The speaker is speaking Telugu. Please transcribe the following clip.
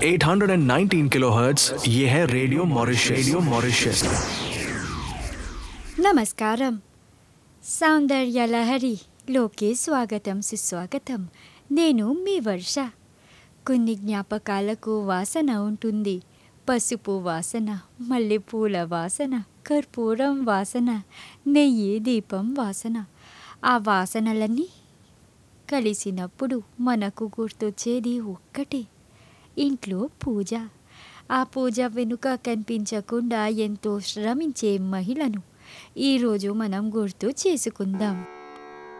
819 किलोहर्ट्ज ये है रेडियो मॉरिशस रेडियो मॉरिशस నమస్కారం సౌందర్య లహరిలోకి స్వాగతం సుస్వాగతం నేను మీ వర్ష కొన్ని జ్ఞాపకాలకు వాసన ఉంటుంది పసుపు వాసన మల్లెపూల వాసన కర్పూరం వాసన నెయ్యి దీపం వాసన ఆ వాసనలన్నీ కలిసినప్పుడు మనకు గుర్తొచ్చేది ఒక్కటే ఇంట్లో పూజ ఆ పూజ వెనుక కనిపించకుండా ఎంతో శ్రమించే మహిళను ఈరోజు మనం గుర్తు చేసుకుందాం